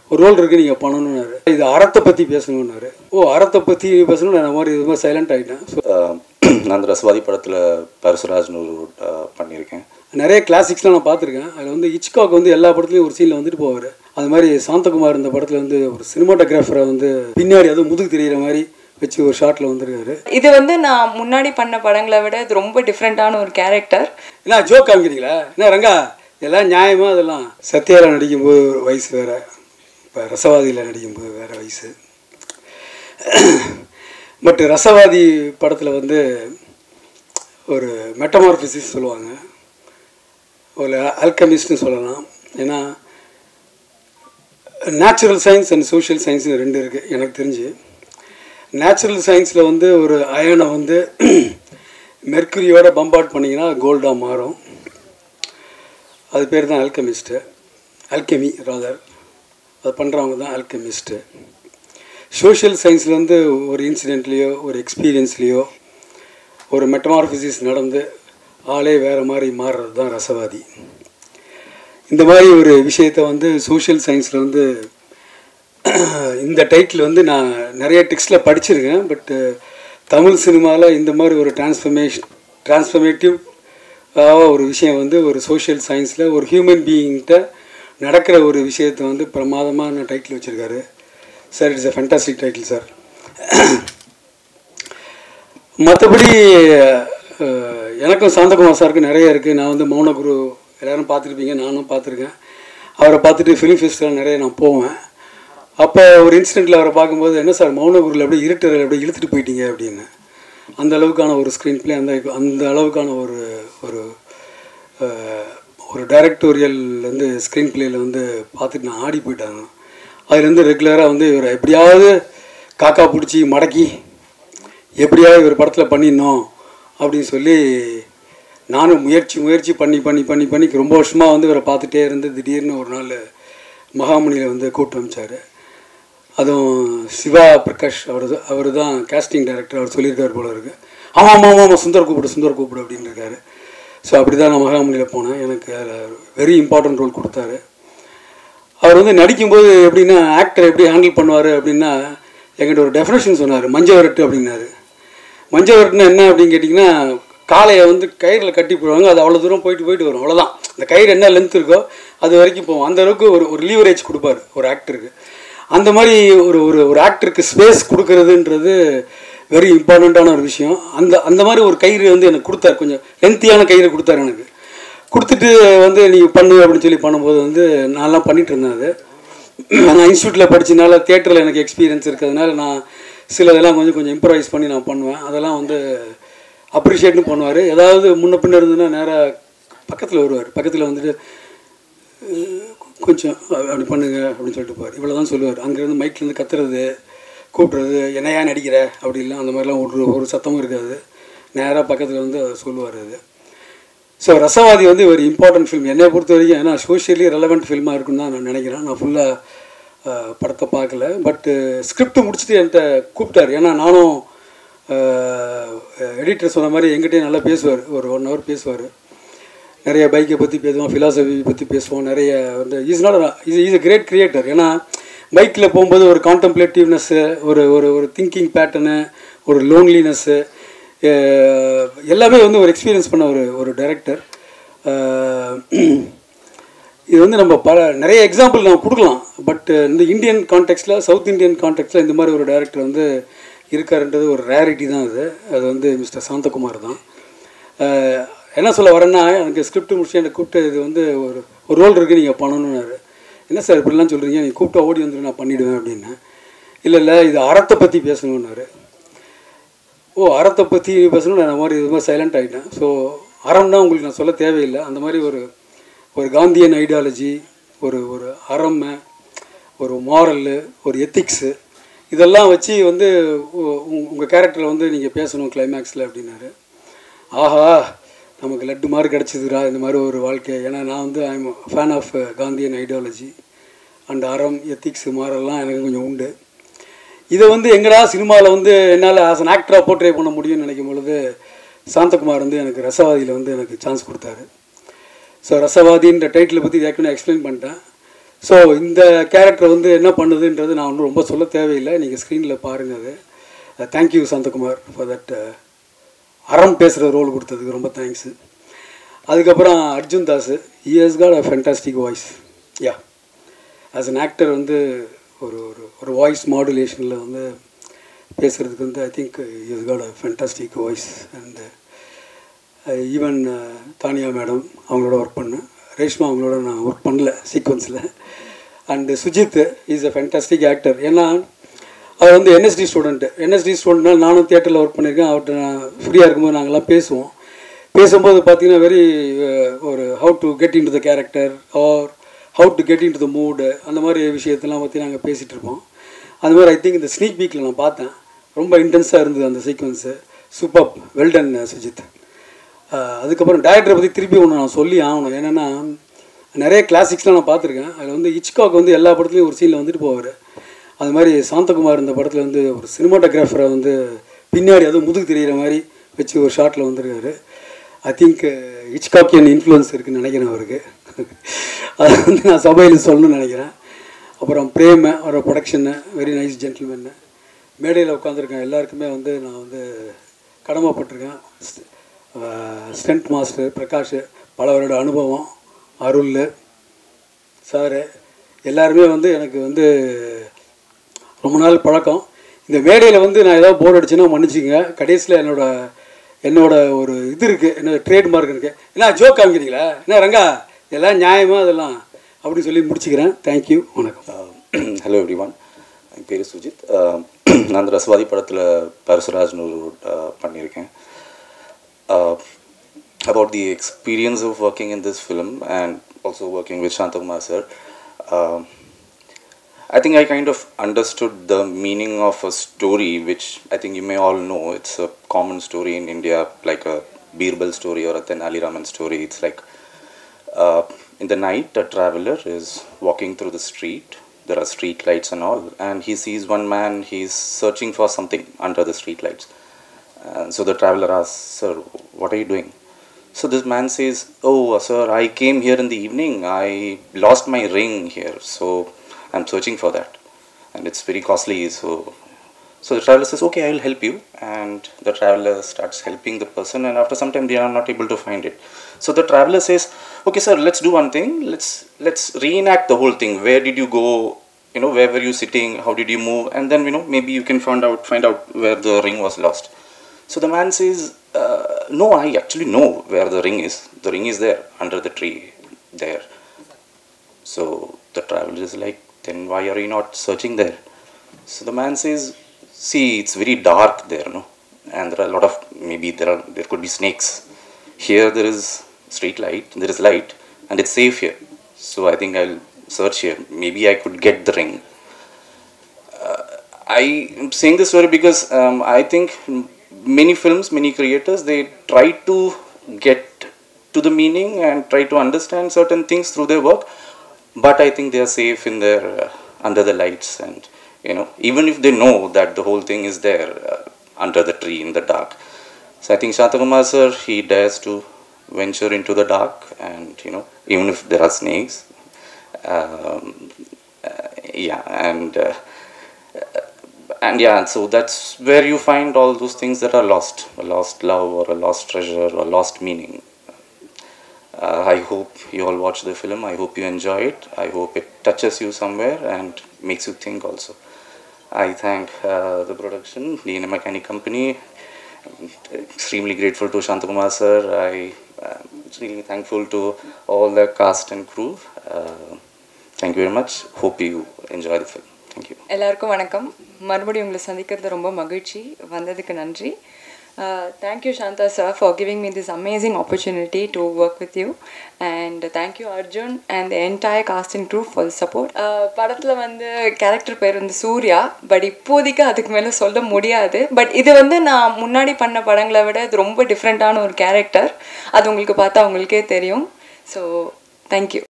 ஒரு ரோல் இருக்குது நீங்கள் பண்ணணுன்னாரு இது அறத்தை பற்றி பேசணுன்னாரு ஓ அறத்தை பற்றி பேசணும் நான் மாதிரி இது மாதிரி சைலண்ட் ஆகிட்டேன் ஸோ ஆஹ் நான் அந்த ரசவாதி படத்தில் பரசுராஜ்னு ஒரு ஆஹ் பண்ணியிருக்கேன் நிறைய கிளாசிக்ஸ்லாம் நான் பார்த்துருக்கேன் அதில் வந்து இச்காக் வந்து எல்லா படத்துலையும் ஒரு சீனில் வந்துட்டு போவார் அது மாதிரி சாந்தகுமார் இந்த படத்தில் வந்து ஒரு சினிமாட்டோகிராஃபரை வந்து பின்னாடி அதுவும் முதுகு தெரியிற மாதிரி வச்சு ஒரு ஷாட்டில் வந்திருக்காரு இது வந்து நான் முன்னாடி பண்ண படங்களை விட இது ரொம்ப டிஃப்ரெண்ட்டான ஒரு கேரக்டர் என்ன ஜோக் காமிக்கிறீங்களா என்ன ரங்கா எல்லாம் நியாயமா அதெல்லாம் சத்யாவில் நடிக்கும்போது ஒரு வயசு வேற இப்போ ரசவாதியில் நடிக்கும்போது வேற வயசு பட் ரசவாதி படத்தில் வந்து ஒரு மெட்டமார்பிசிஸ் சொல்லுவாங்க ஒரு அல்கமிஸ்ட்னு சொல்லலாம் ஏன்னா natural science and social science ரெண்டு இருக்குது எனக்கு தெரிஞ்சு நேச்சுரல் சயின்ஸில் வந்து ஒரு அயனை வந்து மெர்க்குரியோட பம்பாட் பண்ணிங்கன்னா கோல்டாக மாறும் அது பேர் தான் அல்கமிஸ்ட்டு அல்கெமி ராதர் அது பண்ணுறவங்க தான் அல்கெமிஸ்ட்டு சோஷியல் சயின்ஸில் வந்து ஒரு இன்சிடெண்ட்லேயோ ஒரு எக்ஸ்பீரியன்ஸ்லேயோ ஒரு மெட்டமார்பிசிஸ் நடந்து ஆளே வேறு மாதிரி மாறுறது தான் ரசவாதி இந்த மாதிரி ஒரு விஷயத்தை வந்து சோஷியல் சயின்ஸில் வந்து இந்த டைட்டில் வந்து நான் நிறைய டெக்ஸ்டில் படிச்சிருக்கேன் பட்டு தமிழ் சினிமாவில் இந்த மாதிரி ஒரு டிரான்ஸ்ஃபர்மேஷன் டிரான்ஸ்ஃபர்மேட்டிவ் ஒரு விஷயம் வந்து ஒரு சோஷியல் சயின்ஸில் ஒரு ஹியூமன் பீயிங்கிட்ட நடக்கிற ஒரு விஷயத்தை வந்து பிரமாதமான டைட்டில் வச்சுருக்காரு sir it's a fantastic title sir மற்றபடி அஹ், எனக்கும் சாந்தகுமார் சாருக்கு நிறைய இருக்குது நான் வந்து மௌனகுரு எல்லாரும் பார்த்துருப்பீங்க நானும் பார்த்துருக்கேன் அவரை பார்த்துட்டு ஃபிலிம் ஃபெஸ்டிவல் நிறைய நான் போவேன் அப்போ ஒரு இன்சிடெண்ட்டில் அவரை பார்க்கும்போது என்ன சார் மௌனகுருவில் அப்படியே இருட்டரில் அப்படியே இழுத்துட்டு போயிட்டீங்க அப்படின்னு அந்த அளவுக்கான ஒரு ஸ்க்ரீன் ப்ளே அந்த அந்த அளவுக்கான ஒரு ஒரு அஹ், ஒரு டைரக்டோரியல் வந்து ஸ்க்ரீன் பிளேயில் வந்து பார்த்துட்டு நான் ஆடி போயிட்டாங்க அதுலேருந்து ரெகுலராக வந்து இவரை எப்படியாவது காக்கா பிடிச்சி மடக்கி எப்படியாவது இவர் படத்தில் பண்ணிடணும் அப்படின்னு சொல்லி நானும் முயற்சி முயற்சி பண்ணி பண்ணி பண்ணி பண்ணி ரொம்ப வருஷமாக வந்து இவரை பார்த்துட்டே இருந்து திடீர்னு ஒரு நாள் மகாமணியில் வந்து கூப்பிட்டு அமிச்சார் அதுவும் சிவா பிரகாஷ் அவர் அவர் தான் கேஸ்டிங் டைரக்டர் அவர் சொல்லியிருக்காரு போல இருக்கு ஆமாம் ஆமாம் ஆமாம் ஆமாம் சுந்தர் கூப்பிடு சுந்தர் கூப்பிடு அப்படின்னு இருக்காரு ஸோ அப்படி தான் நான் மகாமணியில் போனேன் எனக்கு அதில் வெரி இம்பார்ட்டன்ட் ரோல் கொடுத்தாரு அவர் வந்து நடிக்கும்போது எப்படின்னா ஆக்டர் எப்படி ஹேண்டில் பண்ணுவார் அப்படின்னா என்கிட்ட ஒரு டெஃபினேஷன் சொன்னார் மஞ்சவரட்டு அப்படின்னாரு மஞ்சவரட்டுனா என்ன அப்படின்னு கேட்டிங்கன்னா காளையை வந்து கயிறில் கட்டி போடுவாங்க அது அவ்வளோ தூரம் போயிட்டு போயிட்டு வரும் அவ்வளோதான் அந்த கயிறு என்ன லென்த் இருக்கோ அது வரைக்கும் போகும் அந்த அளவுக்கு ஒரு ஒரு லீவரேஜ் கொடுப்பாரு ஒரு ஆக்டருக்கு அந்த மாதிரி ஒரு ஒரு ஒரு ஆக்டருக்கு ஸ்பேஸ் கொடுக்கறதுன்றது வெரி இம்பார்ட்டண்ட்டான ஒரு விஷயம் அந்த அந்த மாதிரி ஒரு கயிறு வந்து எனக்கு கொடுத்தாரு கொஞ்சம் லென்த்தியான கயிறு கொடுத்தாரு எனக்கு கொடுத்துட்டு வந்து நீ பண்ணு அப்படின்னு சொல்லி பண்ணும்போது வந்து நான்லாம் பண்ணிட்டு இருந்தேன் அது நான் இன்ஸ்டியூட்டில் படிச்சனால தியேட்டரில் எனக்கு எக்ஸ்பீரியன்ஸ் இருக்கிறதுனால நான் சில இதெல்லாம் கொஞ்சம் கொஞ்சம் இம்ப்ரவைஸ் பண்ணி நான் பண்ணுவேன் அதெல்லாம் வந்து அப்ரிஷியேட்டும் பண்ணுவார் ஏதாவது முன்ன பின்ன இருந்ததுன்னா நேராக பக்கத்தில் வருவார் பக்கத்தில் வந்துட்டு அஹ், கொஞ்சம் அப்படி பண்ணுங்க அப்படின்னு சொல்லிட்டு போவார் இவ்வளோ தான் சொல்லுவார் அங்கேருந்து மைக்லேருந்து கத்துறது கூப்பிட்றது என்னையா நடிக்கிற அப்படி இல்லை அந்த மாதிரிலாம் ஒரு ஒரு சத்தமும் இருக்காது நேராக பக்கத்தில் வந்து அதை சொல்லுவார் அது ஸோ ரசவாதி வந்து ஒரு இம்பார்ட்டன்ட் ஃபிலிம் என்னை பொறுத்த வரைக்கும் ஏன்னா சோஷியலி ரெலவெண்ட் ஃபில்மாக இருக்குன்னு தான் நான் நினைக்கிறேன் நான் ஃபுல்லாக படத்தை பார்க்கல பட்டு ஸ்கிரிப்ட் முடிச்சுட்டு என்கிட்ட கூப்பிட்டாரு ஏன்னா நானும் எடிட்டர் சொன்ன மாதிரி எங்கிட்டே நல்லா பேசுவார் ஒரு ஒன் ஹவர் பேசுவார் நிறைய பைக்கை பற்றி பேசுவோம் ஃபிலாசபி பற்றி பேசுவோம் நிறைய வந்து is not is is a great creator ஏன்னா பைக்கில் போகும்போது ஒரு கான்டம்ப்ளேட்டிவ்னஸ்ஸு ஒரு ஒரு ஒரு திங்கிங் பேட்டர்னு ஒரு லோன்லினஸ்ஸு எல்லாமே வந்து ஒரு எக்ஸ்பீரியன்ஸ் பண்ண ஒரு ஒரு டைரக்டர் இது வந்து நம்ம பல நிறைய எக்ஸாம்பிள் நம்ம கொடுக்கலாம் பட் இந்த இந்தியன் கான்டெக்ட்டில் சவுத் இந்தியன் கான்டெக்ட்டில் இந்த மாதிரி ஒரு டைரக்டர் வந்து இருக்காருன்றது ஒரு ரேரிட்டி தான் அது அது வந்து மிஸ்டர் சாந்தகுமார் தான் அஹ், என்ன சொல்ல வரேன்னா எனக்கு ஸ்கிரிப்ட் முடிச்சு எனக்கு கூப்பிட்டு இது வந்து ஒரு ஒரு ரோல் இருக்குது நீங்கள் பண்ணணுன்னாரு என்ன சார் இப்படிலாம் சொல்கிறீங்க நீ கூப்பிட்டு ஓடி வந்துடும் நான் பண்ணிவிடுவேன் அப்படின்னு இல்லை இல்லை இது அறத்தை பற்றி பேசணுன்னாரு ஓ அறத்தை பற்றி பேசணும் நான் மாதிரி இது மாதிரி சைலண்ட் ஆகிட்டேன் ஸோ அறம்னா உங்களுக்கு நான் சொல்ல தேவையில்லை அந்த மாதிரி ஒரு ஒரு காந்தியன் ஐடியாலஜி ஒரு ஒரு அறம் ஒரு மாரல் ஒரு எத்திக்ஸு இதெல்லாம் வச்சு வந்து உங்கள் கேரக்டரில் வந்து நீங்கள் பேசணும் கிளைமேக்ஸில் அப்படின்னாரு ஆஹா நமக்கு லட்டு மாதிரி கிடச்சிதுரா இந்த மாதிரி ஒரு வாழ்க்கை ஏன்னா நான் வந்து I'm fan of Gandhian ideology and அறம் எத்திக்ஸ் மாரல்லாம் எனக்கு கொஞ்சம் உண்டு இதை வந்து எங்கடா சினிமாவில் வந்து என்னால் ஆஸ் அன் ஆக்டராக போர்ட்ரே பண்ண முடியும்னு நினைக்கும் பொழுது சாந்தகுமார் வந்து எனக்கு ரசவாதியில் வந்து எனக்கு சான்ஸ் கொடுத்தாரு ஸோ ரசவாதின்ற டைட்டிலை பற்றி ஏற்கனவே எக்ஸ்பிளைன் பண்ணிட்டேன் ஸோ இந்த கேரக்டர் வந்து என்ன பண்ணுதுன்றது நான் ஒன்றும் ரொம்ப சொல்ல தேவையில்லை நீங்கள் ஸ்க்ரீனில் பாருங்கள் அது தேங்க்யூ சாந்தகுமார் ஃபார் தட் அறம் பேசுகிற ரோல் கொடுத்ததுக்கு ரொம்ப தேங்க்ஸு அதுக்கப்புறம் Arjun Das he has got a fantastic voice yeah as an actor வந்து ஒரு ஒரு ஒரு வாய்ஸ் மாடுலேஷனில் வந்து பேசுகிறதுக்கு வந்து I think is got a fantastic voice and even Tania madam அவங்களோட ஒர்க் பண்ணேன் ரேஷ்மா அவங்களோட நான் ஒர்க் பண்ணல சீக்வன்ஸில் and Sujith is a fantastic actor ஏன்னா அவர் வந்து என்எஸ்டி ஸ்டூடெண்ட்டு என்எஸ்டி ஸ்டூடெண்ட்னால் நானும் தியேட்டரில் ஒர்க் பண்ணியிருக்கேன் அவர்கிட்ட நான் ஃப்ரீயாக இருக்கும்போது நாங்கள்லாம் பேசுவோம் பேசும்போது பார்த்தீங்கன்னா வெரி ஒரு how to get in to the character or how to get in to the mood அந்த மாதிரி விஷயத்தெல்லாம் பற்றி நாங்கள் பேசிகிட்டு இருப்போம் அது மாதிரி ஐ திங்க் இந்த ஸ்னீக் பீக்கில் நான் பார்த்தேன் ரொம்ப இன்டென்ஸாக இருந்தது அந்த சீக்வன்ஸு சூப்பர் வெல்டன் சுஜித் அஹ் அதுக்கப்புறம் டேரக்டரை பற்றி திருப்பி ஒன்று நான் சொல்லி ஆகணும் என்னென்னா நிறைய கிளாசிக்ஸ்லாம் நான் பார்த்துருக்கேன் அதில் வந்து இச்காக் வந்து எல்லா படத்துலையும் ஒரு சீனில் வந்துட்டு போவார் அது மாதிரி சாந்தகுமார் இந்த படத்தில் வந்து ஒரு சினிமாட்டோகிராஃபரை வந்து பின்னாடி அதுவும் முதுகு தெரிகிற மாதிரி வச்சு ஒரு ஷாட்டில் வந்திருக்காரு ஐ திங்க் இச்காக்கியன் இன்ஃப்ளூயன்ஸ் இருக்குன்னு நினைக்கிறேன் அவருக்கு அதை வந்து நான் சபையில் சொல்லணும்னு நினைக்கிறேன் அப்புறம் பிரேம் அவரோட ப்ரொடக்ஷனு வெரி நைஸ் ஜென்டில்மேனு மேடையில் உட்காந்துருக்கேன் எல்லாருக்குமே வந்து நான் வந்து கடமைப்பட்டிருக்கேன் ஸ்டென்ட் மாஸ்டர் பிரகாஷ் பல வருட அனுபவம் அருள் சாரு எல்லாருமே வந்து எனக்கு வந்து ரொம்ப நாள் பழக்கம் இந்த மேடையில் வந்து நான் ஏதாவது போர் அடிச்சுன்னா மன்னிச்சுங்க கடைசியில் என்னோட என்னோட ஒரு இது இருக்குது என்னோட ட்ரேட்மார்க் இருக்குது என்ன ஜோக் காமிக்கிறீங்களா என்ன ரங்கா எல்லாம் நியாயமா அதெல்லாம் அப்படின்னு சொல்லி முடிச்சுக்கிறேன் தேங்க்யூ வணக்கம் ஹலோ எவ்ரி ஒன் என் பேர் சுஜித் Uh, நான் அந்த ரசவாதி படத்தில் பரசுராஜ்னு ஒரு uh, பண்ணியிருக்கேன் about the experience of working in this film and also working with Shantakumar sir. Um I think I kind of understood the meaning of a story, which I think you may all know. It's a common story in India, like a Birbal story or a Tenali Raman story. It's like uh, in the night, a traveler is walking through the street. There are street lights and all, and he sees one man. He's searching for something under the street lights. And so the traveler asks, Sir, what are you doing? So this man says, Oh, sir, I came here in the evening. I lost my ring here, so I'm searching for that. And it's very costly. So, so the traveler says, Okay, I will help you. And the traveler starts helping the person, and after some time, they are not able to find it. So the traveler says, Okay, sir, let's do one thing. Let's let's reenact the whole thing. Where did you go? You know, where were you sitting? How did you move? And then you know, maybe you can find out find out where the ring was lost. So the man says, uh, No, I actually know where the ring is. The ring is there under the tree there. So the traveler is like, Then why are you not searching there? So the man says, See, it's very dark there, no? And there are a lot of, maybe there are, there could be snakes. Here there is street light, there is light, and it's safe here. So I think I'll search here. Maybe I could get the ring. I am saying this story because um, I think many films, many creators, they try to get to the meaning and try to understand certain things through their work, but I think they are safe in their uh, under the lights, and you know, even if they know that the whole thing is there uh, under the tree in the dark. So I think Shantakumar sir, he dares to venture into the dark, and you know, even if there are snakes, um, uh, yeah, and. Uh, and yeah, so that's where you find all those things that are lost a lost love, or a lost treasure, or lost meaning. Uh, I hope you all watch the film. I hope you enjoy it. I hope it touches you somewhere and makes you think also. I thank uh, the production, DNA Mechanic Company. I'm extremely grateful to Shantakumar sir. I am extremely thankful to all the cast and crew. Uh, thank you very much. Hope you enjoy the film. Thank you. எல்லாருக்கும் வணக்கம் மறுபடியும் உங்களை சந்திக்கிறது ரொம்ப மகிழ்ச்சி வந்ததுக்கு நன்றி thank you Shantha sir for giving me this amazing opportunity to work with you and thank you Arjun and entire cast and crew for support படத்தில் வந்து கேரக்டர் பேர் வந்து சூர்யா பட் இப்போதைக்கு அதுக்கு மேலே சொல்ல முடியாது பட் இது வந்து நான் முன்னாடி பண்ண படங்களை விட இது ரொம்ப டிஃப்ரெண்ட்டான ஒரு கேரக்டர் அது உங்களுக்கு பார்த்தா உங்களுக்கே தெரியும் ஸோ தேங்க்யூ